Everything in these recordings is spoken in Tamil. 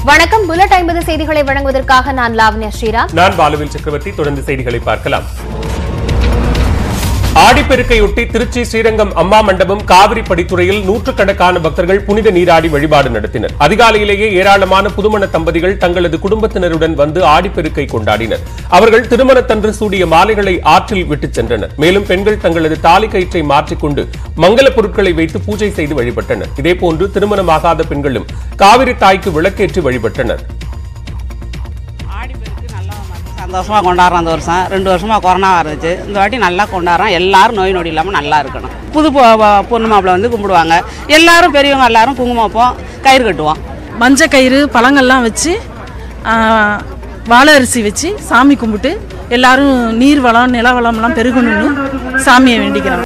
வணக்கம் புல்லட் ஐம்பது செய்திகளை வழங்குவதற்காக நான் லாவண்யா ஸ்ரீராம் நான் பாலுவில் சக்கரவர்த்தி தொடர்ந்து செய்திகளை பார்க்கலாம் ஆடிப்பெருக்கையொட்டி திருச்சி ஸ்ரீரங்கம் அம்மா மண்டபம் காவிரி படித்துறையில் நூற்றுக்கணக்கான பக்தர்கள் புனித நீராடி வழிபாடு நடத்தினர் அதிகாலையிலேயே ஏராளமான புதுமண தம்பதிகள் தங்களது குடும்பத்தினருடன் வந்து ஆடிப்பெருக்கை கொண்டாடினர் அவர்கள் திருமணத்தன்று சூடிய மாலைகளை ஆற்றில் விட்டுச் சென்றனர் மேலும் பெண்கள் தங்களது தாலி கயிற்றை மாற்றிக்கொண்டு மங்கள பொருட்களை வைத்து பூஜை செய்து வழிபட்டனர் இதேபோன்று திருமணமாகாத பெண்களும் காவிரி தாய்க்கு விளக்கேற்றி வழிபட்டனர் ஆடி பெருக்கு நல்லா சந்தோஷமாக கொண்டாடுறோம் அந்த வருஷம் ரெண்டு வருஷமாக கொரோனாவாக இருந்துச்சு இந்த வாட்டி நல்லா கொண்டாடுறோம் எல்லாரும் நோய் நொடி இல்லாமல் நல்லா இருக்கணும் புது பொ- பொ- பொண்ணு மாப்பிள்ளை வந்து கும்பிடுவாங்க எல்லாரும் பெரியவங்க எல்லாரும் குங்குமம் வைப்போம் கயிறு கட்டுவோம் மஞ்சள் கயிறு பழங்கள்லாம் வச்சு ஆ, வாழை அரிசி வச்சு சாமி கும்பிட்டு எல்லாரும் நீர் வளம் நில வளம்லாம் பெருகணும்னு சாமியை வேண்டிக்கிறோம்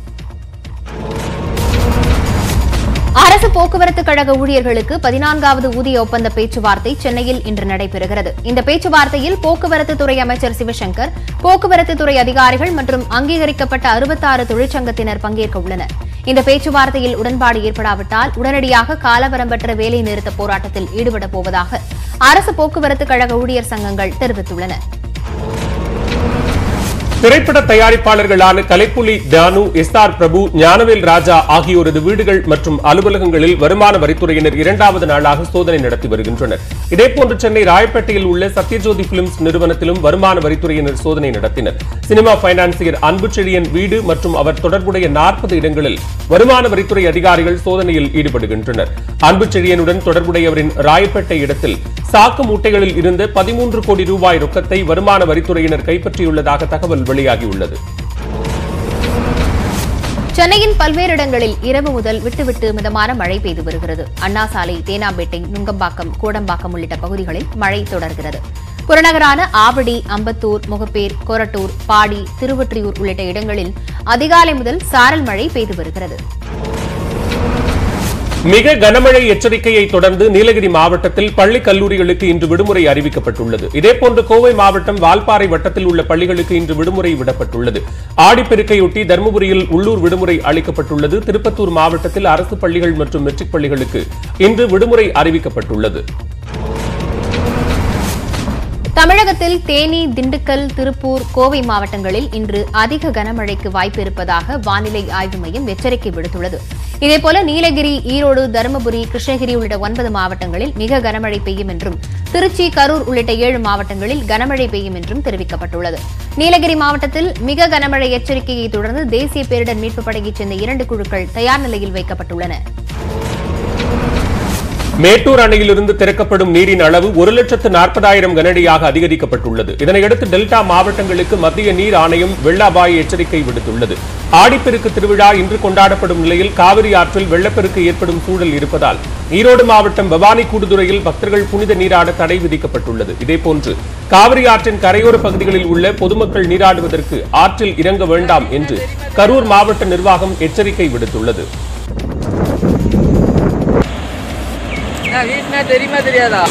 அரசு போக்குவரத்து கழக ஊழியர்களுக்கு பதினான்காவது ஊதிய ஒப்பந்த பேச்சுவார்த்தை சென்னையில் இன்று நடைபெறுகிறது இந்த பேச்சுவார்த்தையில் போக்குவரத்து துறை அமைச்சர் சிவசங்கர் போக்குவரத்து துறை அதிகாரிகள் மற்றும் அங்கீகரிக்கப்பட்ட அறுபத்தாறு தொழிற்சங்கத்தினர் பங்கேற்க உள்ளனர் இந்த பேச்சுவார்த்தையில் உடன்பாடு ஏற்படாவிட்டால் உடனடியாக காலவரம்பற்ற வேலை நிறுத்த போராட்டத்தில் ஈடுபடப் போவதாக அரசு போக்குவரத்து கழக ஊழியர் சங்கங்கள் தெரிவித்துள்ளன திரைப்பட தயாரிப்பாளர்களான கலைப்புலி தானு எஸ் ஆர் பிரபு ஞானவேல் ராஜா ஆகியோரது வீடுகள் மற்றும் அலுவலகங்களில் வருமான வரித்துறையினர் இரண்டாவது நாளாக சோதனை நடத்தி வருகின்றனர் இதேபோன்று சென்னை ராயப்பேட்டையில் உள்ள சத்யஜோதி பிலிம்ஸ் நிறுவனத்திலும் வருமான வரித்துறையினர் சோதனை நடத்தினர் சினிமா பைனான்சியர் அன்புச்செழியன் வீடு மற்றும் அவர் தொடர்புடைய நாற்பது இடங்களில் வருமான வரித்துறை அதிகாரிகள் சோதனையில் ஈடுபடுகின்றனர் அன்புச்செழியனுடன் தொடர்புடையவரின் ராயப்பேட்டை இடத்தில் சாக்கு மூட்டைகளில் இருந்த பதிமூன்று கோடி ரூபாய் ரொக்கத்தை வருமான வரித்துறையினர் கைப்பற்றியுள்ளதாக தகவல் வெளியாகியுள்ளது சென்னையின் பல்வேறு இடங்களில் இரவு முதல் விட்டுவிட்டு மிதமான மழை பெய்து வருகிறது அண்ணா சாலை தேனாம்பேட்டை நுங்கம்பாக்கம் கோடம்பாக்கம் உள்ளிட்ட பகுதிகளில் மழை தொடர்கிறது புறநகரான ஆவடி அம்பத்தூர் முகப்பேர் கொரட்டூர் பாடி திருவொற்றியூர் உள்ளிட்ட இடங்களில் அதிகாலை முதல் சாரல் மழை பெய்து வருகிறது மிக கனமழை எச்சரிக்கையை தொடர்ந்து நீலகிரி மாவட்டத்தில் பள்ளி கல்லூரிகளுக்கு இன்று விடுமுறை அறிவிக்கப்பட்டுள்ளது இதேபோன்று கோவை மாவட்டம் வால்பாறை வட்டத்தில் உள்ள பள்ளிகளுக்கு இன்று விடுமுறை விடப்பட்டுள்ளது ஆடிப்பெருக்கையொட்டி தருமபுரியில் உள்ளூர் விடுமுறை அளிக்கப்பட்டுள்ளது திருப்பத்தூர் மாவட்டத்தில் அரசு பள்ளிகள் மற்றும் மெட்ரிக் பள்ளிகளுக்கு இன்று விடுமுறை அறிவிக்கப்பட்டுள்ளது தமிழகத்தில் தேனி திண்டுக்கல் திருப்பூர் கோவை மாவட்டங்களில் இன்று அதிக கனமழைக்கு வாய்ப்பு இருப்பதாக வானிலை ஆய்வு மையம் எச்சரிக்கை விடுத்துள்ளது இதேபோல நீலகிரி ஈரோடு தருமபுரி கிருஷ்ணகிரி உள்ளிட்ட ஒன்பது மாவட்டங்களில் மிக கனமழை பெய்யும் என்றும் திருச்சி கரூர் உள்ளிட்ட ஏழு மாவட்டங்களில் கனமழை பெய்யும் என்றும் தெரிவிக்கப்பட்டுள்ளது நீலகிரி மாவட்டத்தில் மிக கனமழை எச்சரிக்கையை தொடர்ந்து தேசிய பேரிடர் மீட்புப் படையைச் சேர்ந்த இரண்டு குழுக்கள் தயார் நிலையில் வைக்கப்பட்டுள்ளன மேட்டூர் அணையிலிருந்து திறக்கப்படும் நீரின் அளவு ஒரு லட்சத்து நாற்பதாயிரம் கனஅடியாக அதிகரிக்கப்பட்டுள்ளது இதனையடுத்து டெல்டா மாவட்டங்களுக்கு மத்திய நீர் ஆணையம் வெள்ள அபாய எச்சரிக்கை விடுத்துள்ளது ஆடிப்பெருக்கு திருவிழா இன்று கொண்டாடப்படும் நிலையில் காவிரி ஆற்றில் வெள்ளப்பெருக்கு ஏற்படும் சூழல் இருப்பதால் ஈரோடு மாவட்டம் பவானி கூடுதுறையில் பக்தர்கள் புனித நீராட தடை விதிக்கப்பட்டுள்ளது இதேபோன்று காவிரி ஆற்றின் கரையோர பகுதிகளில் உள்ள பொதுமக்கள் நீராடுவதற்கு ஆற்றில் இறங்க வேண்டாம் என்று கரூர் மாவட்ட நிர்வாகம் எச்சரிக்கை விடுத்துள்ளது வீட்டுனா தெரியுமா தெரியாதா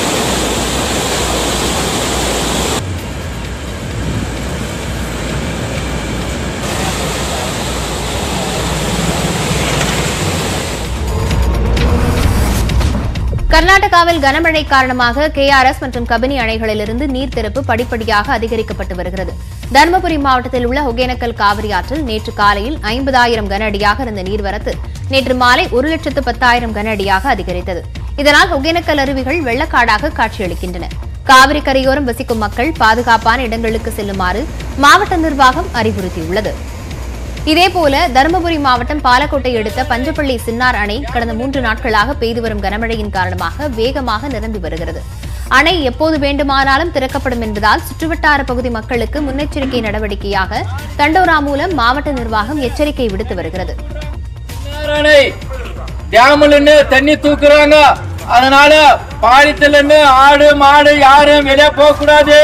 கர்நாடகாவில் கனமழை காரணமாக கேஆர்எஸ் மற்றும் கபினி அணைகளிலிருந்து நீர் திறப்பு படிப்படியாக அதிகரிக்கப்பட்டு வருகிறது தருமபுரி மாவட்டத்தில் உள்ள ஒகேனக்கல் காவிரி ஆற்றில் நேற்று காலையில் ஐம்பதாயிரம் கன அடியாக இருந்த நீர்வரத்து நேற்று மாலை ஒரு லட்சத்து பத்தாயிரம் கன அடியாக அதிகரித்தது இதனால் ஒகேனக்கல் அருவிகள் வெள்ளக்காடாக காட்சியளிக்கின்றன காவிரி கரையோரம் வசிக்கும் மக்கள் பாதுகாப்பான இடங்களுக்கு செல்லுமாறு மாவட்ட நிர்வாகம் அறிவுறுத்தியுள்ளது இதேபோல தருமபுரி மாவட்டம் பாலக்கோட்டை அடுத்த பஞ்சப்பள்ளி சின்னார் அணை கடந்த மூன்று நாட்களாக பெய்து வரும் கனமழையின் காரணமாக வேகமாக நிரம்பி வருகிறது அணை எப்போது வேண்டுமானாலும் திறக்கப்படும் என்பதால் சுற்றுவட்டார பகுதி மக்களுக்கு முன்னெச்சரிக்கை நடவடிக்கையாக தண்டோரா மூலம் மாவட்ட நிர்வாகம் எச்சரிக்கை விடுத்து வருகிறது அணை டேம்ல இருந்து தண்ணி தூக்குறாங்க அதனால பாலித்துல இருந்து ஆடு மாடு யாரும் வெளியே போக கூடாது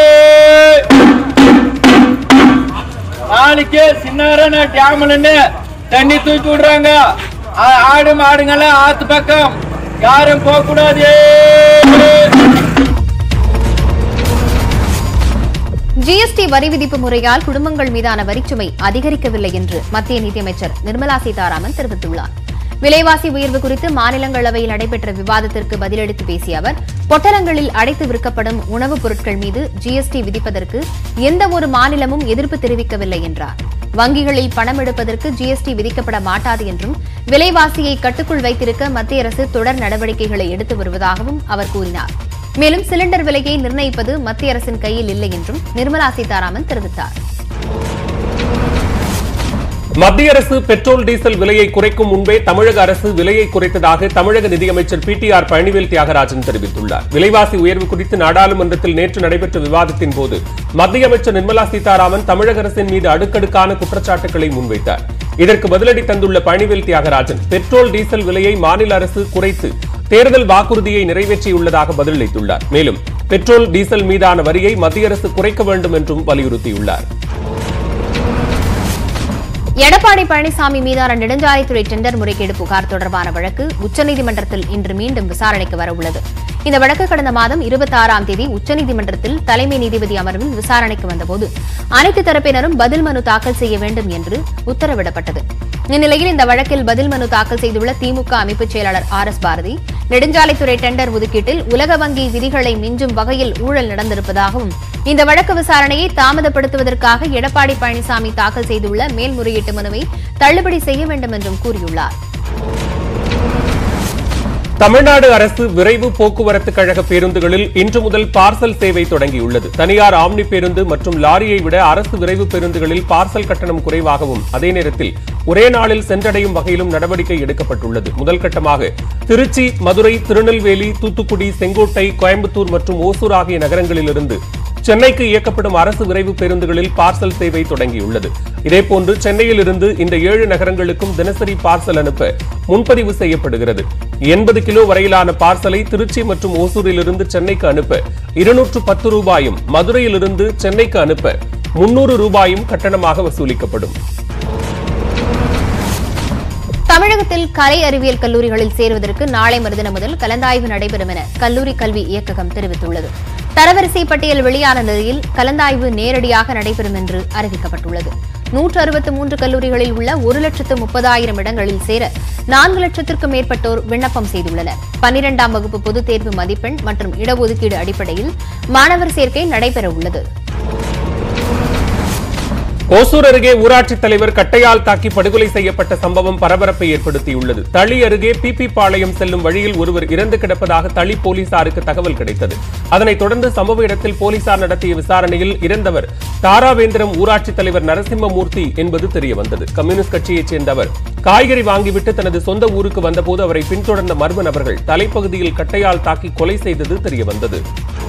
நாளைக்கு சின்ன டேம்ல இருந்து தண்ணி தூக்கி விடுறாங்க ஆ- ஆடு மாடுங்கெல்லாம் ஆத்து பக்கம் யாரும் போக கூடாது ஜிஎஸ்டி வரி விதிப்பு முறையால் குடும்பங்கள் மீதான வரிச்சுமை அதிகரிக்கவில்லை என்று மத்திய நிதியமைச்சர் நிர்மலா சீதாராமன் தெரிவித்துள்ளார் விலைவாசி உயர்வு குறித்து மாநிலங்களவையில் நடைபெற்ற விவாதத்திற்கு பதிலளித்து பேசிய அவர் பொட்டலங்களில் அடைத்து விற்கப்படும் உணவுப் பொருட்கள் மீது ஜிஎஸ்டி விதிப்பதற்கு எந்த ஒரு மாநிலமும் எதிர்ப்பு தெரிவிக்கவில்லை என்றார் வங்கிகளில் பணம் எடுப்பதற்கு ஜிஎஸ்டி விதிக்கப்பட மாட்டாது என்றும் விலைவாசியை கட்டுக்குள் வைத்திருக்க மத்திய அரசு தொடர் நடவடிக்கைகளை எடுத்து வருவதாகவும் அவர் கூறினார் மேலும் சிலிண்டர் விலையை நிர்ணயிப்பது மத்திய அரசின் கையில் இல்லை என்றும் நிர்மலா சீதாராமன் தெரிவித்தார் மத்திய அரசு பெட்ரோல் டீசல் விலையை குறைக்கும் முன்பே தமிழக அரசு விலையை குறைத்ததாக தமிழக நிதியமைச்சர் P T R Palanivel Thiagarajan தெரிவித்துள்ளார் விலைவாசி உயர்வு குறித்து நாடாளுமன்றத்தில் நேற்று நடைபெற்ற விவாதத்தின் போது மத்திய அமைச்சர் நிர்மலா சீதாராமன் தமிழக அரசின் மீது அடுக்கடுக்கான குற்றச்சாட்டுகளை முன்வைத்தார் இதற்கு பதிலடி தந்துள்ள பழனிவேல் தியாகராஜன் பெட்ரோல் டீசல் விலையை மாநில அரசு குறைத்து தேர்தல் வாக்குறுதியை நிறைவேற்றியுள்ளதாக பதிலளித்துள்ளார் மேலும் பெட்ரோல் டீசல் மீதான வரியை மத்திய அரசு குறைக்க வேண்டும் என்றும் வலியுறுத்தியுள்ளார் எடப்பாடி பழனிசாமி மீதான நெடுஞ்சாலைத்துறை டெண்டர் முறைகேடு புகார் தொடர்பான வழக்கு உச்சநீதிமன்றத்தில் இன்று மீண்டும் விசாரணைக்கு வரவுள்ளது இந்த வழக்கு கடந்த மாதம் இருபத்தாறாம் தேதி உச்சநீதிமன்றத்தில் தலைமை நீதிபதி அமர்வில் விசாரணைக்கு வந்தபோது அனைத்து தரப்பினரும் பதில் மனு தாக்கல் செய்ய வேண்டும் என்று உத்தரவிடப்பட்டது இந்நிலையில் இந்த வழக்கில் பதில் மனு தாக்கல் செய்துள்ள திமுக அமைப்பு செயலாளர் ஆர் எஸ் பாரதி நெடுஞ்சாலைத்துறை டெண்டர் ஒதுக்கீட்டில் உலக வங்கி விதிகளை மிஞ்சும் வகையில் ஊழல் நடந்திருப்பதாகவும் இந்த வழக்கு விசாரணையை தாமதப்படுத்துவதற்காக எடப்பாடி பழனிசாமி தாக்கல் செய்துள்ள மேல்முறையீட்டு மனுவை தள்ளுபடி செய்ய வேண்டும் என்றும் கூறியுள்ளார் தமிழ்நாடு அரசு விரைவு போக்குவரத்து கழக பேருந்துகளில் இன்று முதல் பார்சல் சேவை தொடங்கியுள்ளது தனியார் ஆம்னி பேருந்து மற்றும் லாரியை விட அரசு விரைவு பேருந்துகளில் பார்சல் கட்டணம் குறைவாகவும் அதே நேரத்தில் ஒரே நாளில் சென்றடையும் வகையிலும் நடவடிக்கை எடுக்கப்பட்டுள்ளது முதல் கட்டமாக திருச்சி மதுரை திருநெல்வேலி தூத்துக்குடி செங்கோட்டை கோயம்புத்தூர் மற்றும் ஓசூர் ஆகிய நகரங்களிலிருந்து சென்னைக்கு இயக்கப்படும் அரசு விரைவு பேருந்துகளில் பார்சல் சேவை தொடங்கியுள்ளது இதேபோன்று சென்னையில் இருந்து இந்த ஏழு நகரங்களுக்கும் தினசரி பார்சல் அனுப்ப முன்பதிவு செய்யப்படுகிறது எண்பது கிலோ வரையிலான பார்சலை திருச்சி மற்றும் ஓசூரிலிருந்து சென்னைக்கு அனுப்ப இருநூற்று பத்து ரூபாயும் மதுரையிலிருந்து சென்னைக்கு அனுப்ப முன்னூறு ரூபாயும் கட்டணமாக வசூலிக்கப்படும் தமிழகத்தில் கலை அறிவியல் கல்லூரிகளில் சேருவதற்கு நாளை மறுதினம் முதல் கலந்தாய்வு நடைபெறும் என கல்லூரி கல்வி இயக்ககம் தெரிவித்துள்ளது தரவரிசை பட்டியல் வெளியான நிலையில் கலந்தாய்வு நேரடியாக நடைபெறும் என்று அறிவிக்கப்பட்டுள்ளது நூற்று அறுபத்து மூன்று கல்லூரிகளில் உள்ள ஒரு லட்சத்து முப்பதாயிரம் இடங்களில் சேர நான்கு லட்சத்திற்கும் மேற்பட்டோர் விண்ணப்பம் செய்துள்ளனர் பன்னிரெண்டாம் வகுப்பு பொதுத் தேர்வு மதிப்பெண் மற்றும் இடஒதுக்கீடு அடிப்படையில் மாணவர் சேர்க்கை நடைபெற உள்ளது ஓசூர் அருகே ஊராட்சித் தலைவர் கட்டையால் தாக்கி படுகொலை செய்யப்பட்ட சம்பவம் பரபரப்பை ஏற்படுத்தியுள்ளது தளி அருகே பிபி பாளையம் செல்லும் வழியில் ஒருவர் இறந்து கிடப்பதாக தளி போலீசாருக்கு தகவல் கிடைத்தது அதனைத் தொடர்ந்து சம்பவ இடத்தில் போலீசார் நடத்திய விசாரணையில் இறந்தவர் தாராவேந்திரம் ஊராட்சித் தலைவர் நரசிம்மமூர்த்தி என்பது தெரியவந்தது கம்யூனிஸ்ட் கட்சியைச் சேர்ந்தவர் காய்கறி வாங்கிவிட்டு தனது சொந்த ஊருக்கு வந்தபோது அவரை பின்தொடர்ந்த மர்ம நபர்கள் தலைப்பகுதியில் கட்டையால் தாக்கி கொலை செய்தது தெரியவந்தது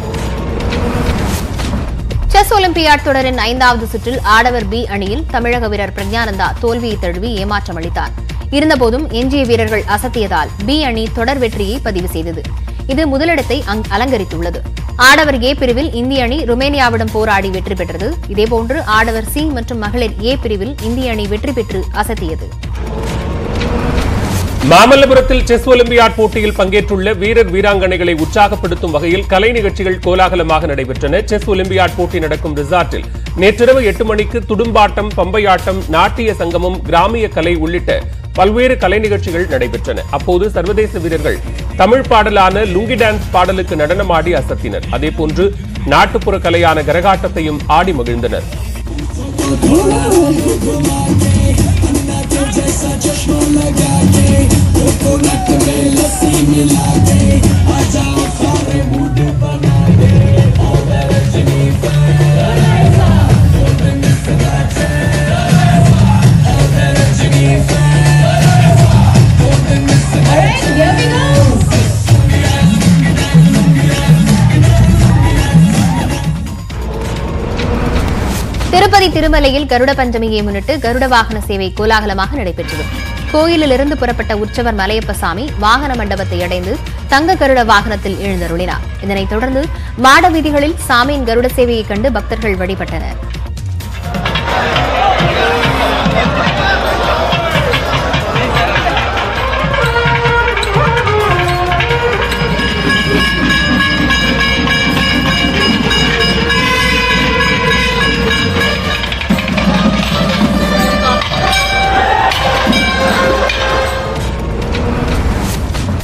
செஸ் ஒலிம்பியாட் தொடரின் ஐந்தாவது சுற்றில் ஆடவர் பி அணியில் தமிழக வீரர் பிரக்ஞானந்தா தோல்வியை தழுவி ஏமாற்றம் அளித்தார் இருந்தபோதும் எஞ்சிய வீரர்கள் அசத்தியதால் பி அணி தொடர் வெற்றியை பதிவு செய்தது இது முதலிடத்தை அங்- அலங்கரித்துள்ளது ஆடவர் ஏ பிரிவில் இந்திய அணி ருமேனியாவிடம் போராடி வெற்றி பெற்றது இதேபோன்று ஆடவர் சி மற்றும் மகளிர் ஏ பிரிவில் இந்திய அணி வெற்றி பெற்று அசத்தியது மாமல்லபுரத்தில் செஸ் ஒலிம்பியாட் போட்டியில் பங்கேற்றுள்ள வீரர் வீராங்கனைகளை உற்சாகப்படுத்தும் வகையில் கலை நிகழ்ச்சிகள் கோலாகலமாக நடைபெற்றன செஸ் ஒலிம்பியாட் போட்டி நடக்கும் ரிசார்ட்டில் நேற்றிரவு எட்டு மணிக்கு துடும்பாட்டம் பம்பையாட்டம் நாட்டிய சங்கமம் கிராமிய கலை உள்ளிட்ட பல்வேறு கலை நிகழ்ச்சிகள் நடைபெற்றன அப்போது சர்வதேச வீரர்கள் தமிழ் பாடலான லுங்கி டான்ஸ் பாடலுக்கு நடனமாடி அசத்தினர் அதேபோன்று நாட்டுப்புற கலையான கரகாட்டத்தையும் ஆடி மகிழ்ந்தனர் திருப்பதி திருமலையில் கருட பஞ்சமியை முன்னிட்டு கருட வாகன சேவை கோலாகலமாக நடைபெற்றது கோயிலிலிருந்து புறப்பட்ட உற்சவர் மலையப்ப சாமி வாகன மண்டபத்தை அடைந்து தங்க கருட வாகனத்தில் எழுந்தருளினார் இதனைத் தொடர்ந்து மாட வீதிகளில் சாமியின் கருட சேவையைக் கண்டு பக்தர்கள் வழிபட்டனர்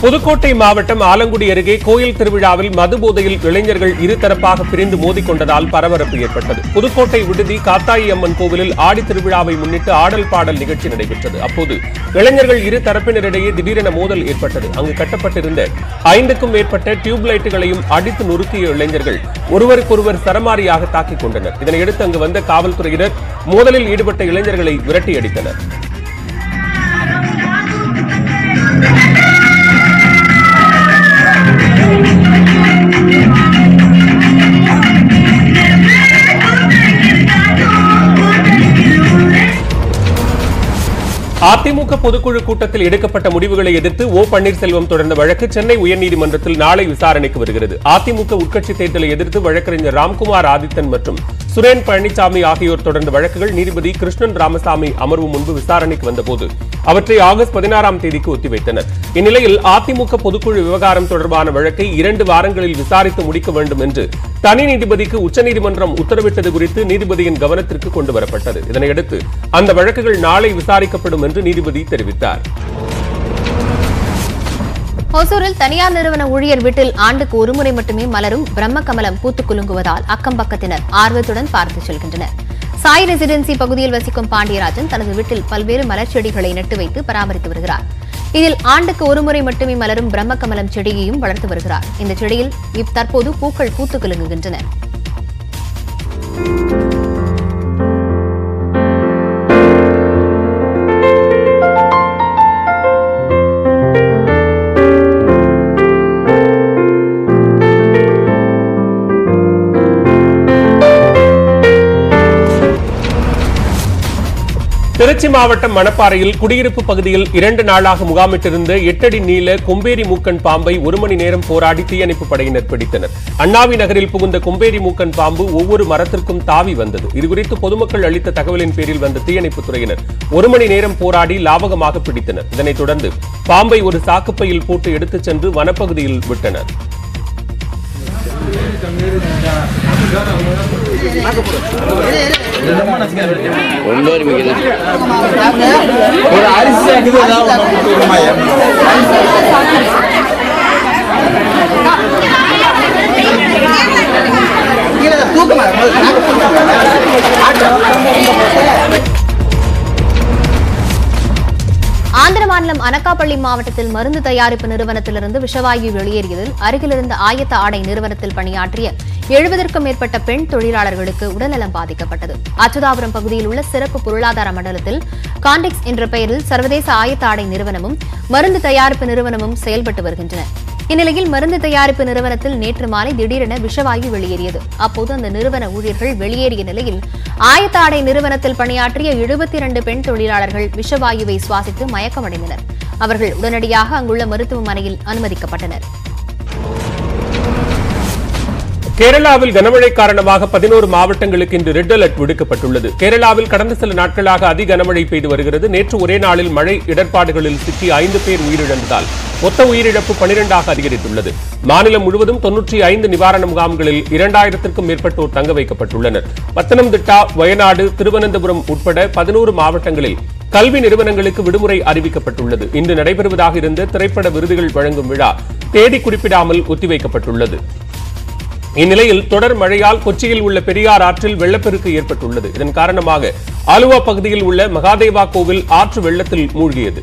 புதுக்கோட்டை மாவட்டம் ஆலங்குடி அருகே கோயில் திருவிழாவில் மது போதையில் இளைஞர்கள் இருதரப்பாக பிரிந்து மோதிக்கொண்டதால் பரபரப்பு ஏற்பட்டது புதுக்கோட்டை விடுதி காத்தாயி அம்மன் கோவிலில் ஆடி திருவிழாவை முன்னிட்டு ஆடல் பாடல் நிகழ்ச்சி நடைபெற்றது அப்போது இளைஞர்கள் இரு தரப்பினரிடையே திடீரென மோதல் ஏற்பட்டது அங்கு கட்டப்பட்டிருந்த ஐந்துக்கும் மேற்பட்ட டியூப் லைட்டுகளையும் அடித்து நொறுக்கிய இளைஞர்கள் ஒருவருக்கொருவர் சரமாரியாக தாக்கிக் கொண்டனர் இதனையடுத்து அங்கு வந்த காவல்துறையினர் மோதலில் ஈடுபட்ட இளைஞர்களை விரட்டியடித்தனர் அதிமுக பொதுக்குழு கூட்டத்தில் எடுக்கப்பட்ட முடிவுகளை எதிர்த்து ஓ பன்னீர்செல்வம் தொடர்ந்த வழக்கு சென்னை உயர்நீதிமன்றத்தில் நாளை விசாரணைக்கு வருகிறது அதிமுக உட்கட்சி தேர்தலை எதிர்த்து வழக்கறிஞர் ராம்குமார் ஆதித்தன் மற்றும் சுரேன் பழனிசாமி ஆகியோர் தொடர்ந்த வழக்குகள் நீதிபதி கிருஷ்ணன் ராமசாமி அமர்வு முன்பு விசாரணைக்கு வந்தபோது அவற்றை ஆகஸ்ட் பதினாறாம் தேதிக்கு ஒத்திவைத்தனர் இந்நிலையில் அதிமுக பொதுக்குழு விவகாரம் தொடர்பான வழக்கை இரண்டு வாரங்களில் விசாரித்து முடிக்க வேண்டும் என்று தனி நீதிபதிக்கு உச்சநீதிமன்றம் உத்தரவிட்டது குறித்து நீதிபதியின் கவனத்திற்கு கொண்டு வரப்பட்டது இதனையடுத்து அந்த வழக்குகள் நாளை விசாரிக்கப்படும் என்று நீதிபதி தெரிவித்தார் ஒசூரில் தனியார் நிறுவன ஊழியர் வீட்டில் ஆண்டுக்கு ஒருமுறை மட்டுமே மலரும் பிரம்ம கமலம் பூத்துக் குலுங்குவதால் அக்கம் பக்கத்தினர் ஆர்வத்துடன் பார்த்து செல்கின்றனர் சாய் ரெசிடென்சி பகுதியில் வசிக்கும் பாண்டியராஜன் தனது வீட்டில் பல்வேறு மலர் செடிகளை நட்டு வைத்து பராமரித்து வருகிறார் இதில் ஆண்டுக்கு ஒருமுறை மட்டுமே மலரும் பிரம்ம கமலம் செடியையும் வளர்த்து வருகிறார் இந்த செடியில் இப் தற்போது பூக்கள் பூத்து குலுங்குகின்றன திருச்சி மாவட்டம் மணப்பாறையில் குடியிருப்பு பகுதியில் இரண்டு நாளாக முகாமிட்டிருந்த எட்டடி நீள கொம்பேரி மூக்கன் பாம்பை ஒரு மணி நேரம் போராடி தீயணைப்பு படையினர் பிடித்தனர் அண்ணாவி நகரில் புகுந்த கொம்பேரி மூக்கன் பாம்பு ஒவ்வொரு மரத்திற்கும் தாவி வந்தது இதுகுறித்து பொதுமக்கள் அளித்த தகவலின் பேரில் வந்த தீயணைப்புத் துறையினர் ஒரு மணி நேரம் போராடி லாபகமாக பிடித்தனர் இதனைத் தொடர்ந்து பாம்பை ஒரு சாக்குப்பையில் போட்டு எடுத்துச் சென்று வனப்பகுதியில் விட்டனர் ஆந்திர மாநிலம் அனக்காப்பள்ளி மாவட்டத்தில் மருந்து தயாரிப்பு நிறுவனத்திலிருந்து விஷவாயு வெளியேறியதில் அருகிலிருந்த ஆயத்த ஆடை நிறுவனத்தில் பணியாற்றிய எழுபதற்கும் மேற்பட்ட பெண் தொழிலாளர்களுக்கு உடல்நலம் பாதிக்கப்பட்டது அச்சுதாபுரம் பகுதியில் உள்ள சிறப்பு பொருளாதார மண்டலத்தில் காண்டெக்ஸ் என்ற பெயரில் சர்வதேச ஆயத்த ஆடை நிறுவனமும் மருந்து தயாரிப்பு நிறுவனமும் செயல்பட்டு வருகின்றன இந்நிலையில் மருந்து தயாரிப்பு நிறுவனத்தில் நேற்று மாலை திடீரென விஷவாயு வெளியேறியது அப்போது அந்த நிறுவன ஊழியர்கள் வெளியேறிய நிலையில் ஆயத்த ஆடை நிறுவனத்தில் பணியாற்றிய எழுபத்தி இரண்டு பெண் தொழிலாளர்கள் விஷவாயுவை சுவாசித்து மயக்கமடைந்தனர் அவர்கள் உடனடியாக அங்குள்ள மருத்துவமனையில் அனுமதிக்கப்பட்டனர் கேரளாவில் கனமழை காரணமாக பதினோரு மாவட்டங்களுக்கு இன்று ரெட் அலர்ட் விடுக்கப்பட்டுள்ளது கேரளாவில் கடந்த சில நாட்களாக அதி கனமழை பெய்து வருகிறது நேற்று ஒரே நாளில் மழை இடர்பாடுகளில் சிக்கி ஐந்து பேர் உயிரிழந்ததால் மொத்த உயிரிழப்பு பனிரெண்டாக அதிகரித்துள்ளது மாநிலம் முழுவதும் தொன்னூற்றி ஐந்து நிவாரண முகாம்களில் இரண்டாயிரத்திற்கும் மேற்பட்டோர் தங்க வைக்கப்பட்டுள்ளனர் பத்தனம்திட்டா வயநாடு திருவனந்தபுரம் உட்பட பதினோரு மாவட்டங்களில் கல்வி நிறுவனங்களுக்கு விடுமுறை அறிவிக்கப்பட்டுள்ளது இன்று நடைபெறுவதாக இருந்த திரைப்பட விருதுகள் வழங்கும் விழா தேதி குறிப்பிடாமல் ஒத்திவைக்கப்பட்டுள்ளது இந்நிலையில் தொடர் மழையால் கொச்சியில் உள்ள பெரியார் ஆற்றில் வெள்ளப்பெருக்கு ஏற்பட்டுள்ளது இதன் காரணமாக ஆலுவா பகுதியில் உள்ள மகாதேவா கோவில் ஆற்று வெள்ளத்தில் மூழ்கியது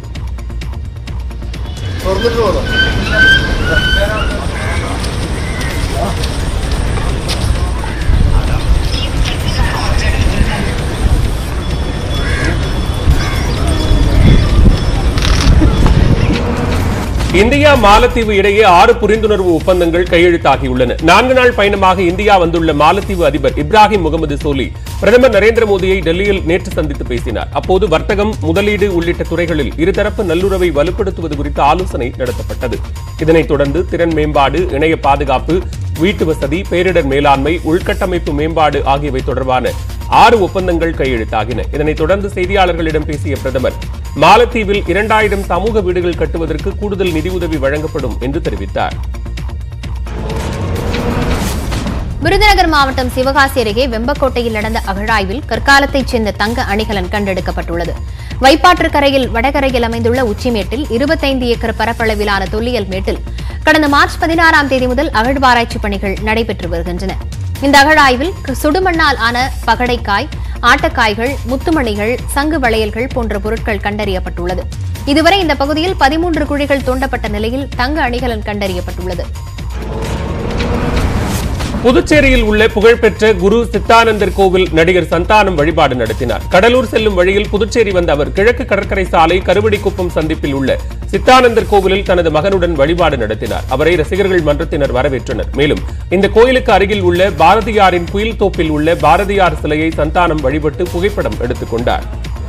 இந்தியா மாலத்தீவு இடையே ஆறு புரிந்துணர்வு ஒப்பந்தங்கள் கையெழுத்தாகியுள்ளன நான்கு நாள் பயணமாக இந்தியா வந்துள்ள மாலத்தீவு அதிபர் இப்ராஹிம் முகமது சோலி பிரதமர் நரேந்திர மோடியை டெல்லியில் நேற்று சந்தித்து பேசினார் அப்போது வர்த்தகம் முதலீடு உள்ளிட்ட துறைகளில் இருதரப்பு நல்லுறவை வலுப்படுத்துவது குறித்து ஆலோசனை நடத்தப்பட்டது இதனைத் தொடர்ந்து திறன் மேம்பாடு இணைய பாதுகாப்பு வீட்டு வசதி பேரிடர் மேலாண்மை உள்கட்டமைப்பு மேம்பாடு ஆகியவை தொடர்பான ஆறு ஒப்பந்தங்கள் கையெழுத்தாகின இதனைத் தொடர்ந்து செய்தியாளர்களிடம் பேசிய பிரதமர் மாலத்தீவில் இரண்டாயிரம் சமூக வீடுகள் கட்டுவதற்கு கூடுதல் நிதியுதவி வழங்கப்படும் என்று தெரிவித்தார் விருதுநகர் மாவட்டம் சிவகாசி அருகே வெம்பக்கோட்டையில் நடந்த அகழாய்வில் கற்காலத்தைச் சேர்ந்த தங்க அணிகலன் கண்டெடுக்கப்பட்டுள்ளது வைப்பாற்றுக்கரையில் வடகரையில் அமைந்துள்ள உச்சிமேட்டில் இருபத்தைந்து ஏக்கர் பரப்பளவிலான தொல்லியல் மேட்டில் கடந்த மார்ச் பதினாறாம் தேதி முதல் அகழ்வாராய்ச்சி பணிகள் நடைபெற்று வருகின்றன இந்த அகழாய்வில் சுடுமண்ணால் ஆன பகடைக்காய் ஆட்டக்காய்கள் முத்துமணிகள் சங்கு வளையல்கள் போன்ற பொருட்கள் கண்டறியப்பட்டுள்ளது இதுவரை இந்த பகுதியில் பதிமூன்று குழிகள் தோண்டப்பட்ட நிலையில் தங்க அணிகலன் கண்டறியப்பட்டுள்ளது புதுச்சேரியில் உள்ள புகழ்பெற்ற குரு சித்தானந்தர் கோவில் நடிகர் சந்தானம் வழிபாடு நடத்தினார் கடலூர் செல்லும் வழியில் புதுச்சேரி வந்த அவர் கிழக்கு கடற்கரை சாலை கருவடிக்குப்பம் சந்திப்பில் உள்ள சித்தானந்தர் கோவிலில் தனது மகனுடன் வழிபாடு நடத்தினார் அவரை ரசிகர்கள் மன்றத்தினர் வரவேற்றனர் மேலும் இந்த கோயிலுக்கு அருகில் உள்ள பாரதியாரின் குயில் தோப்பில் உள்ள பாரதியார் சிலையை சந்தானம் வழிபட்டு புகைப்படம் எடுத்துக் கொண்டார்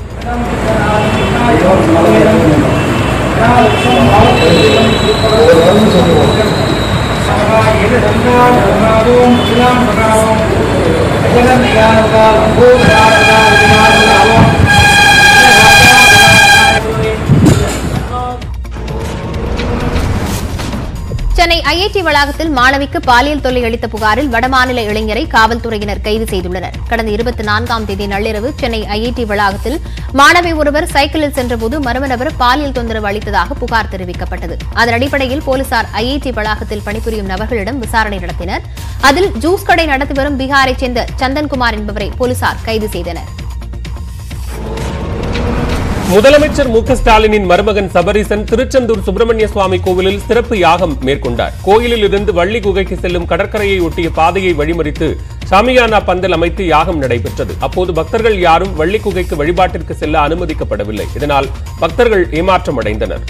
சென்னை ஐஐடி வளாகத்தில் மாணவிக்கு பாலியல் தொல்லை அளித்த புகாரில் வடமாநில இளைஞரை காவல்துறையினர் கைது செய்துள்ளனர் கடந்த இருபத்தி நான்காம் தேதி நள்ளிரவு சென்னை ஐஐடி வளாகத்தில் மாணவி ஒருவர் சைக்கிளில் சென்றபோது மர்ம நபர் பாலியல் தொந்தரவு அளித்ததாக புகார் தெரிவிக்கப்பட்டது அதன் அடிப்படையில் போலீசார் ஐஐடி வளாகத்தில் பணிபுரியும் நபர்களிடம் விசாரணை நடத்தினர் அதில் ஜூஸ் கடை நடத்தி வரும் பீகாரைச் சேர்ந்த சந்தன்குமார் என்பவரை போலீசார் கைது செய்தனர் முதலமைச்சர் மு க ஸ்டாலினின் மருமகன் சபரீசன் திருச்செந்தூர் சுப்பிரமணிய சுவாமி கோவிலில் சிறப்பு யாகம் மேற்கொண்டார் கோயிலில் இருந்து வள்ளி குகைக்கு செல்லும் கடற்கரையை ஒட்டிய பாதையை வழிமறித்து ஷாமியானா பந்தல் அமைத்து யாகம் நடைபெற்றது அப்போது பக்தர்கள் யாரும் வள்ளி குகைக்கு வழிபாட்டிற்கு செல்ல அனுமதிக்கப்படவில்லை இதனால் பக்தர்கள் ஏமாற்றம் அடைந்தனர்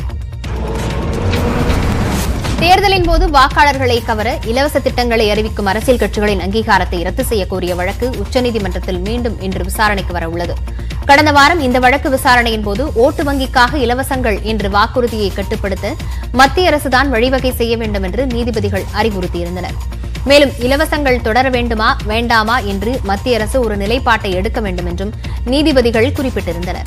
தேர்தலின் போது வாக்காளர்களை கவர இலவச திட்டங்களை அறிவிக்கும் அரசியல் கட்சிகளின் அங்கீகாரத்தை ரத்து செய்ய கோரிய வழக்கு உச்சநீதிமன்றத்தில் மீண்டும் இன்று விசாரணைக்கு வர உள்ளது கடந்த வாரம் இந்த வழக்கு விசாரணையின் போது ஓட்டு வங்கிக்காக இலவசங்கள் என்ற வாக்குறுதியை கட்டுப்படுத்த மத்திய அரசுதான் வழிவகை செய்ய வேண்டும் என்று நீதிபதிகள் அறிவுறுத்தியிருந்தனர் மேலும் இலவசங்கள் தொடர வேண்டுமா வேண்டாமா என்று மத்திய அரசு ஒரு நிலைப்பாட்டை எடுக்க வேண்டும் என்றும் நீதிபதிகள் குறிப்பிட்டிருந்தனர்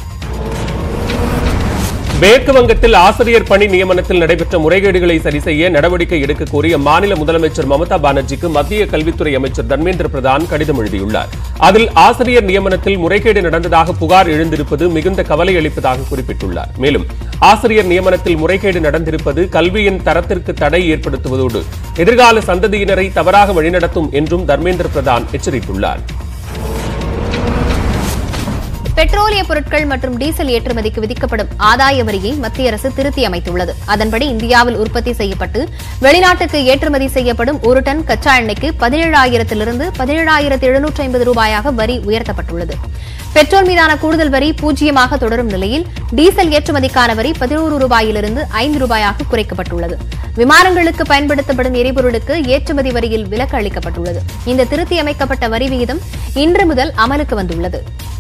மேற்கு வங்கத்தில் ஆசிரியர் பணி நியமனத்தில் நடைபெற்ற முறைகேடுகளை சரி செய்ய நடவடிக்கை எடுக்க கோரி அம்மாநில முதலமைச்சர் மமதா பானர்ஜிக்கு மத்திய கல்வித்துறை அமைச்சர் தர்மேந்திர பிரதான் கடிதம் எழுதியுள்ளார் அதில் ஆசிரியர் நியமனத்தில் முறைகேடு நடந்ததாக புகார் எழுந்திருப்பது மிகுந்த கவலை அளிப்பதாக குறிப்பிட்டுள்ளார் மேலும் ஆசிரியர் நியமனத்தில் முறைகேடு நடந்திருப்பது கல்வியின் தரத்திற்கு தடை ஏற்படுத்துவதோடு எதிர்கால சந்ததியினரை தவறாக வழிநடத்தும் என்றும் தர்மேந்திர பிரதான் எச்சரித்துள்ளார் பெட்ரோலிய பொருட்கள் மற்றும் டீசல் ஏற்றுமதிக்கு விதிக்கப்படும் ஆதாய வரியை மத்திய அரசு திருத்தி அமைத்துள்ளது அதன்படி இந்தியாவில் உற்பத்தி செய்யப்பட்டு வெளிநாட்டுக்கு ஏற்றுமதி செய்யப்படும் ஒரு டன் கச்சா எண்ணெய்க்கு பதினேழாயிரத்திலிருந்து பதினேழாயிரத்து எழுநூற்று ஐம்பது ரூபாயாக வரி உயர்த்தப்பட்டுள்ளது பெட்ரோல் மீதான கூடுதல் வரி பூஜ்ஜியமாக தொடரும் நிலையில் டீசல் ஏற்றுமதிக்கான வரி பதினோரு ரூபாயிலிருந்து ஐந்து ரூபாயாக குறைக்கப்பட்டுள்ளது விமானங்களுக்கு பயன்படுத்தப்படும் எரிபொருளுக்கு ஏற்றுமதி வரியில் விலக்கு அளிக்கப்பட்டுள்ளது இந்த திருத்தி அமைக்கப்பட்ட வரி விகிதம் இன்று முதல் அமலுக்கு வந்துள்ளது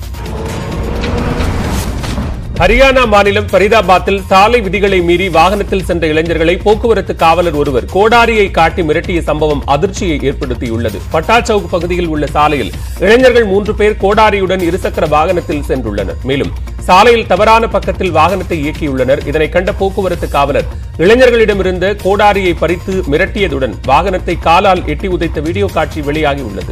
ஹரியானா மாநிலம் ஃபரிதாபாத்தில் சாலை விதிகளை மீறி வாகனத்தில் சென்ற இளைஞர்களை போக்குவரத்து காவலர் ஒருவர் கோடாரியை காட்டி மிரட்டிய சம்பவம் அதிர்ச்சியை ஏற்படுத்தியுள்ளது பட்டா சவுக் பகுதியில் உள்ள சாலையில் இளைஞர்கள் மூன்று பேர் கோடாரியுடன் இருசக்கர வாகனத்தில் சென்றுள்ளனர் மேலும் சாலையில் தவறான பக்கத்தில் வாகனத்தை இயக்கியுள்ளனர் இதனை கண்ட போக்குவரத்து காவலர் இளைஞர்களிடமிருந்த கோடாரியை பறித்து மிரட்டியதுடன் வாகனத்தை காலால் எட்டி உதைத்த வீடியோ காட்சி வெளியாகியுள்ளது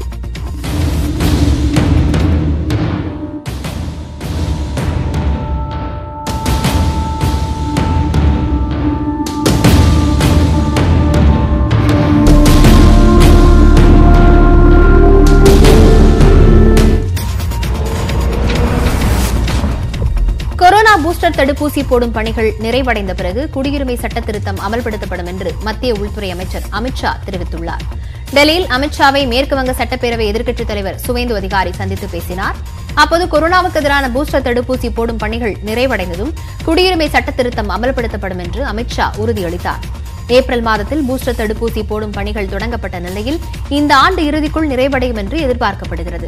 கொரோனா பூஸ்டர் தடுப்பூசி போடும் பணிகள் நிறைவடைந்த பிறகு குடியுரிமை சட்ட திருத்தம் அமல்படுத்தப்படும் என்று மத்திய உள்துறை அமைச்சர் அமித்ஷா தெரிவித்துள்ளார் டெல்லியில் அமித்ஷாவை மேற்குவங்க சட்டப்பேரவை எதிர்க்கட்சித் தலைவர் சுவேந்து அதிகாரி சந்தித்து பேசினார் அப்போது கொரோனாவுக்கு எதிரான பூஸ்டர் தடுப்பூசி போடும் பணிகள் நிறைவடைந்ததும் குடியுரிமை சட்ட திருத்தம் அமல்படுத்தப்படும் என்று அமித்ஷா உறுதியளித்தார் ஏப்ரல் மாதத்தில் பூஸ்டர் தடுப்பூசி போடும் பணிகள் தொடங்கப்பட்ட நிலையில் இந்த ஆண்டு இறுதிக்குள் நிறைவடையும் என்று எதிர்பார்க்கப்படுகிறது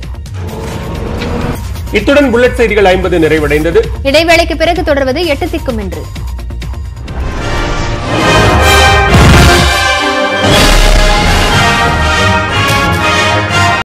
இத்துடன் புல்லட் செய்திகள் ஐம்பது நிறைவடைந்தது இடைவேளைக்கு பிறகு தொடர்வது எட்டு திக்கும் என்று